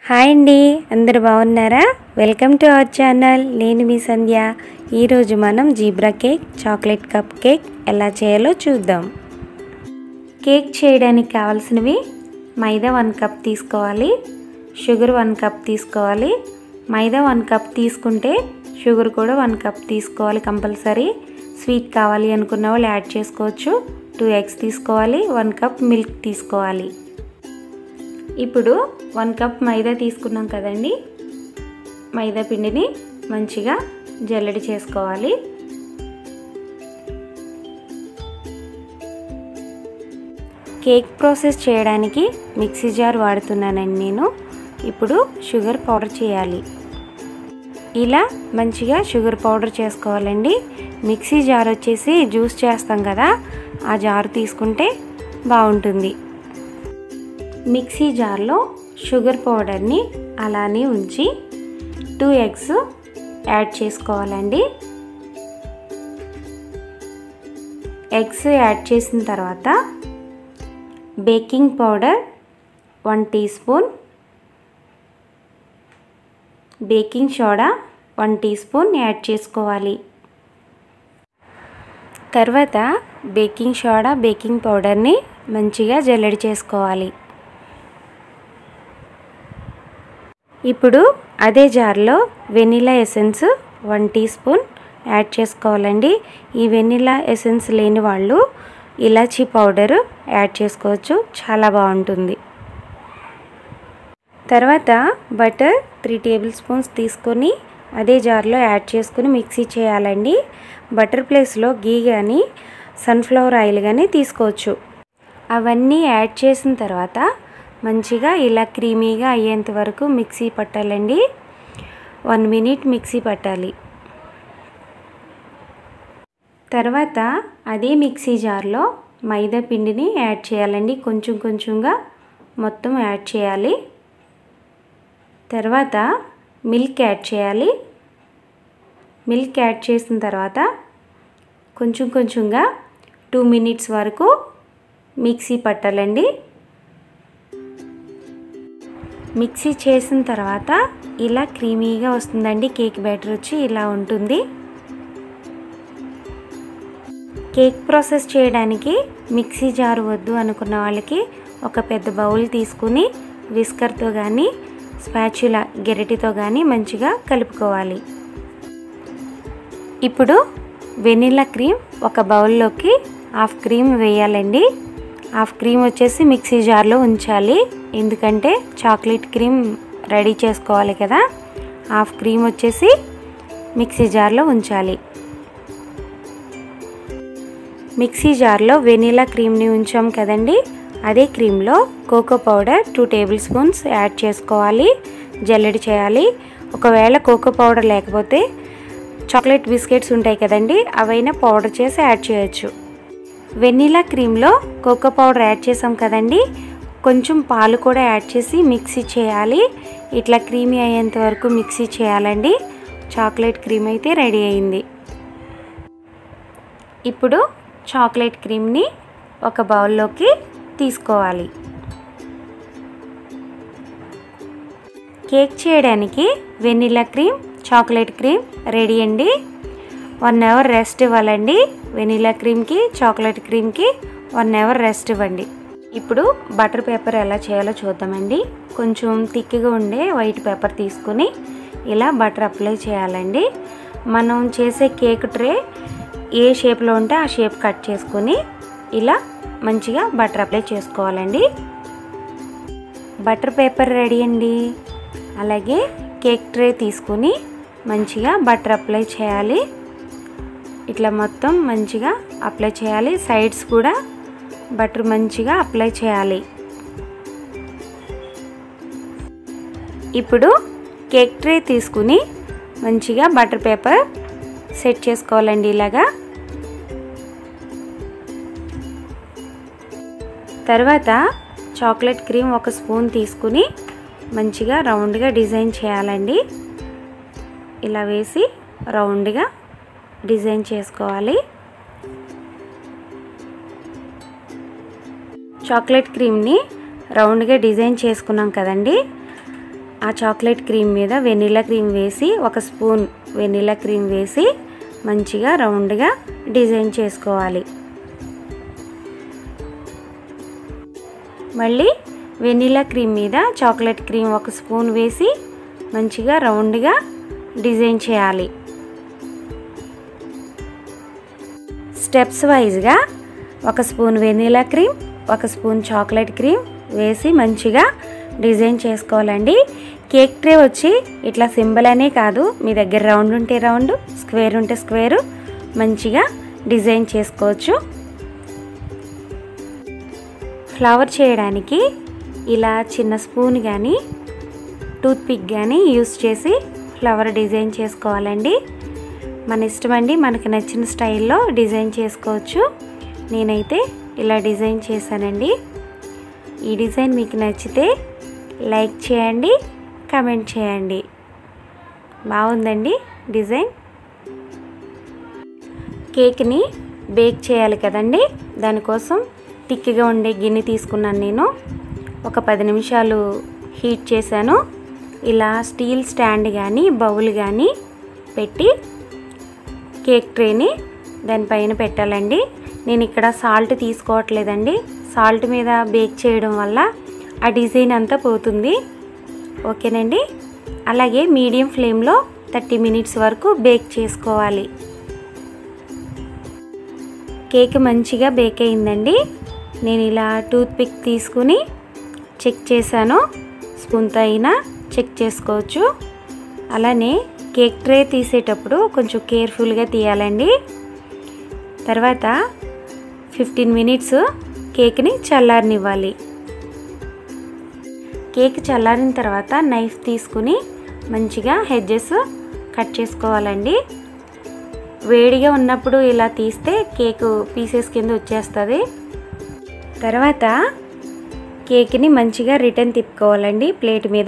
hi అండి అందరు బాగున్నారా వెల్కమ్ టు అవర్ ఛానల్ నేను మీ సంధ్య ఈరోజు మనం zebra cake chocolate cupcake ఎలా చేయాలో చూద్దాం కేక్ చేయడానికి కావాల్సినవి మైదా వన్ కప్ తీసుకోవాలి షుగర్ వన్ కప్ తీసుకోవాలి మైదా వన్ కప్ తీసుకుంటే షుగర్ కూడా వన్ కప్ తీసుకోవాలి కంపల్సరీ స్వీట్ కావాలి అనుకున్న వాళ్ళు యాడ్ చేసుకోవచ్చు టూ ఎగ్స్ తీసుకోవాలి వన్ కప్ మిల్క్ తీసుకోవాలి ఇప్పుడు వన్ కప్ మైదా తీసుకున్నాం కదండి మైదా పిండిని మంచిగా జల్లెడి చేసుకోవాలి కేక్ ప్రాసెస్ చేయడానికి మిక్సీ జార్ వాడుతున్నానండి నేను ఇప్పుడు షుగర్ పౌడర్ చేయాలి ఇలా మంచిగా షుగర్ పౌడర్ చేసుకోవాలండి మిక్సీ జార్ వచ్చేసి జ్యూస్ చేస్తాం కదా ఆ జారు తీసుకుంటే బాగుంటుంది మిక్సీ జార్లో షుగర్ పౌడర్ని అలానే ఉంచి టూ ఎగ్స్ యాడ్ చేసుకోవాలండి ఎగ్స్ యాడ్ చేసిన తర్వాత baking powder one teaspoon baking soda one teaspoon add చేసుకోవాలి తర్వాత బేకింగ్ సోడా బేకింగ్ పౌడర్ని మంచిగా జల్లెడి చేసుకోవాలి ఇప్పుడు అదే జార్లో vanilla essence one teaspoon add చేసుకోవాలండి ఈ వెనిలా ఎసెన్స్ లేని వాళ్ళు ఇలాచీ పౌడర్ యాడ్ చేసుకోవచ్చు చాలా బాగుంటుంది తర్వాత బటర్ త్రీ టేబుల్ స్పూన్స్ తీసుకొని అదే జార్లో యాడ్ చేసుకుని మిక్సీ చేయాలండి బటర్ ప్లేస్లో గీ కానీ సన్ఫ్లవర్ ఆయిల్ కానీ తీసుకోవచ్చు అవన్నీ యాడ్ చేసిన తర్వాత మంచిగా ఇలా క్రీమీగా అయ్యేంత వరకు మిక్సీ పట్టాలండి వన్ మినిట్ మిక్సీ పట్టాలి తర్వాత అదే మిక్సీ జార్లో మైదా పిండిని యాడ్ చేయాలండి కొంచెం కొంచెంగా మొత్తం యాడ్ చేయాలి తర్వాత మిల్క్ యాడ్ చేయాలి మిల్క్ యాడ్ చేసిన తర్వాత కొంచెం కొంచెంగా టూ మినిట్స్ వరకు మిక్సీ పట్టాలండి మిక్సీ చేసిన తర్వాత ఇలా క్రీమీగా వస్తుందండి కేక్ బ్యాటర్ వచ్చి ఇలా ఉంటుంది కేక్ ప్రాసెస్ చేయడానికి మిక్సీ జారు వద్దు అనుకున్న వాళ్ళకి ఒక పెద్ద బౌల్ తీసుకుని విస్కర్తో కానీ స్పాచులా గెరటితో కానీ మంచిగా కలుపుకోవాలి ఇప్పుడు వెనిలా క్రీమ్ ఒక బౌల్లోకి హాఫ్ క్రీమ్ వేయాలండి హాఫ్ క్రీమ్ వచ్చేసి మిక్సీ జార్లో ఉంచాలి ఎందుకంటే చాక్లెట్ క్రీమ్ రెడీ చేసుకోవాలి కదా హాఫ్ క్రీమ్ వచ్చేసి మిక్సీ జార్లో ఉంచాలి మిక్సీ జార్లో వెనీలా క్రీమ్ని ఉంచాం కదండి అదే క్రీమ్లో cocoa powder two tablespoons add చేసుకోవాలి జల్లెడి చేయాలి ఒకవేళ కోకో పౌడర్ లేకపోతే చాక్లెట్ బిస్కెట్స్ ఉంటాయి కదండి అవైనా పౌడర్ చేసి యాడ్ చేయొచ్చు వెనీలా క్రీమ్లో కోకో పౌడర్ యాడ్ చేసాం కదండి కొంచెం పాలు కూడా యాడ్ చేసి మిక్సీ చేయాలి ఇట్లా క్రీమీ అయ్యేంత వరకు మిక్సీ చేయాలండి చాక్లెట్ క్రీమ్ అయితే రెడీ అయింది ఇప్పుడు చాక్లెట్ క్రీమ్ని ఒక బౌల్లోకి తీసుకోవాలి కేక్ చేయడానికి vanilla cream chocolate cream ready అండి వన్ అవర్ రెస్ట్ ఇవ్వాలండి వెనిలా క్రీమ్కి చాక్లెట్ క్రీమ్కి వన్ అవర్ రెస్ట్ ఇవ్వండి ఇప్పుడు బటర్ పేపర్ ఎలా చేయాలో చూద్దామండి కొంచెం థిక్గా ఉండే వైట్ పేపర్ తీసుకుని ఇలా బటర్ అప్లై చేయాలండి మనం చేసే కేక్ ట్రే ఏ షేప్లో ఉంటే ఆ షేప్ కట్ చేసుకొని ఇలా మంచిగా బటర్ అప్లై చేసుకోవాలండి బటర్ పేపర్ రెడీ అండి అలాగే కేక్ ట్రే తీసుకుని మంచిగా బటర్ అప్లై చేయాలి ఇట్లా మొత్తం మంచిగా అప్లై చేయాలి సైడ్స్ కూడా బటర్ మంచిగా అప్లై చేయాలి ఇప్పుడు కేక్ ట్రే తీసుకుని మంచిగా బటర్ పేపర్ సెట్ చేసుకోవాలండి ఇలాగా తర్వాత చాక్లెట్ క్రీమ్ ఒక స్పూన్ తీసుకుని మంచిగా రౌండ్గా డిజైన్ చేయాలండి ఇలా వేసి రౌండ్గా డిజైన్ చేసుకోవాలి చాక్లెట్ క్రీమ్ని రౌండ్గా డిజైన్ చేసుకున్నాం కదండి ఆ చాక్లెట్ క్రీమ్ మీద వెనిలా క్రీమ్ వేసి ఒక స్పూన్ వెనిలా క్రీమ్ వేసి మంచిగా రౌండ్గా డిజైన్ చేసుకోవాలి మళ్ళీ వెనిలా క్రీమ్ మీద చాక్లెట్ క్రీమ్ ఒక స్పూన్ వేసి మంచిగా రౌండ్గా డిజైన్ చేయాలి స్టెప్స్ వైజ్గా ఒక స్పూన్ వెనిలా క్రీమ్ ఒక స్పూన్ చాక్లెట్ క్రీమ్ వేసి మంచిగా డిజైన్ చేసుకోవాలండి కేక్ ట్రే వచ్చి ఇట్లా సింబల్ అనే కాదు మీ దగ్గర రౌండ్ ఉంటే రౌండ్ స్క్వేర్ ఉంటే స్క్వేర్ మంచిగా డిజైన్ చేసుకోవచ్చు ఫ్లవర్ చేయడానికి ఇలా చిన్న స్పూన్ కానీ టూత్పిక్ కానీ యూస్ చేసి ఫ్లవర్ డిజైన్ చేసుకోవాలండి మన ఇష్టం అండి మనకు నచ్చిన స్టైల్లో డిజైన్ చేసుకోవచ్చు నేనైతే ఇలా డిజైన్ చేశానండి ఈ డిజైన్ మీకు నచ్చితే లైక్ చేయండి కమెంట్ చేయండి బాగుందండి డిజైన్ కేక్ని బేక్ చేయాలి కదండి దానికోసం తిక్కిగా ఉండే గిన్నె తీసుకున్నాను నేను ఒక పది నిమిషాలు హీట్ చేశాను ఇలా స్టీల్ స్టాండ్ కానీ బౌల్ కానీ పెట్టి కేక్ ట్రేని దానిపైన పెట్టాలండి నేను ఇక్కడ సాల్ట్ తీసుకోవట్లేదండి సాల్ట్ మీద బేక్ చేయడం వల్ల ఆ డిజైన్ అంతా పోతుంది ఓకేనండి అలాగే మీడియం ఫ్లేమ్లో థర్టీ మినిట్స్ వరకు బేక్ చేసుకోవాలి కేక్ మంచిగా బేక్ అయిందండి నేను ఇలా టూత్ పిక్ తీసుకుని చెక్ చేశాను స్పూన్తో అయినా చెక్ చేసుకోవచ్చు అలానే కేక్ ట్రే తీసేటప్పుడు కొంచెం కేర్ఫుల్గా తీయాలండి తర్వాత ఫిఫ్టీన్ మినిట్స్ కేక్ని చల్లారనివ్వాలి కేక్ చల్లారిన తర్వాత నైఫ్ తీసుకుని మంచిగా హెడ్జెస్ కట్ చేసుకోవాలండి వేడిగా ఉన్నప్పుడు ఇలా తీస్తే కేక్ పీసెస్ కింద వచ్చేస్తుంది తర్వాత కేక్ని మంచిగా రిటర్న్ తిప్పుకోవాలండి ప్లేట్ మీద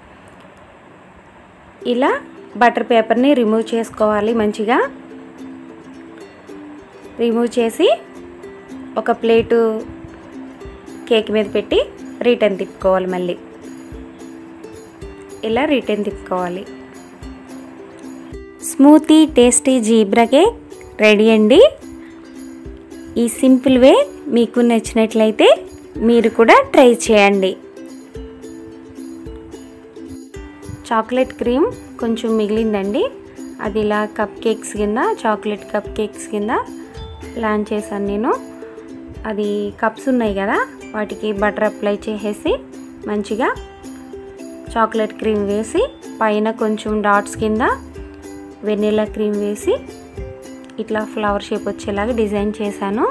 ఇలా బటర్ పేపర్ని రిమూవ్ చేసుకోవాలి మంచిగా రిమూవ్ చేసి ఒక ప్లేటు కేక్ మీద పెట్టి రిటర్న్ తిప్పుకోవాలి మళ్ళీ ఇలా రిటర్న్ తిప్పుకోవాలి smoothie tasty zebra cake ready అండి ఈ సింపుల్ వే మీకు నచ్చినట్లయితే మీరు కూడా ట్రై చేయండి చాక్లెట్ క్రీమ్ కొంచెం మిగిలిందండి అది ఇలా కప్ కేక్స్ కింద చాక్లెట్ కప్ కేక్స్ కింద ప్లాన్ చేశాను నేను అది కప్స్ ఉన్నాయి కదా వాటికి బటర్ అప్లై చేసేసి మంచిగా చాక్లెట్ క్రీమ్ వేసి పైన కొంచెం డాట్స్ కింద వెనిలా క్రీమ్ వేసి ఇట్లా ఫ్లవర్ షేప్ వచ్చేలాగా డిజైన్ చేశాను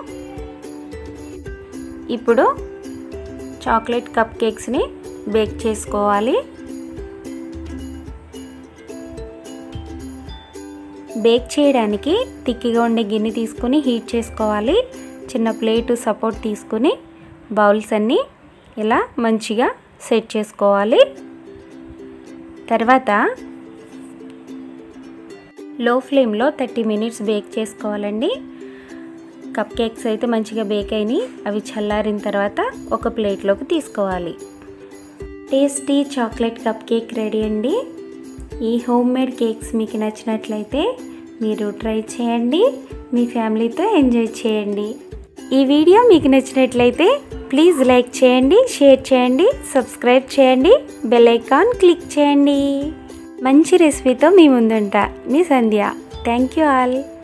ఇప్పుడు చాక్లెట్ కప్ కేక్స్ని బేక్ చేసుకోవాలి బేక్ చేయడానికి తిక్కిగా ఉండే గిన్నె తీసుకొని హీట్ చేసుకోవాలి చిన్న ప్లేటు సపోర్ట్ తీసుకుని బౌల్స్ అన్నీ ఇలా మంచిగా సెట్ చేసుకోవాలి తర్వాత లో ఫ్లేమ్లో థర్టీ మినిట్స్ బేక్ చేసుకోవాలండి కప్ కేక్స్ అయితే మంచిగా బేక్ అయినాయి అవి చల్లారిన తర్వాత ఒక ప్లేట్లోకి తీసుకోవాలి tasty chocolate cupcake ready అండి ఈ హోమ్ మేడ్ కేక్స్ మీకు నచ్చినట్లయితే మీరు ట్రై చేయండి మీ ఫ్యామిలీతో ఎంజాయ్ చేయండి ఈ వీడియో మీకు నచ్చినట్లయితే ప్లీజ్ లైక్ చేయండి షేర్ చేయండి సబ్స్క్రైబ్ చేయండి బెల్ ఐకాన్ క్లిక్ చేయండి మంచి రెసిపీతో మీ ముందుంటా మీ సంధ్య థ్యాంక్ యూ ఆల్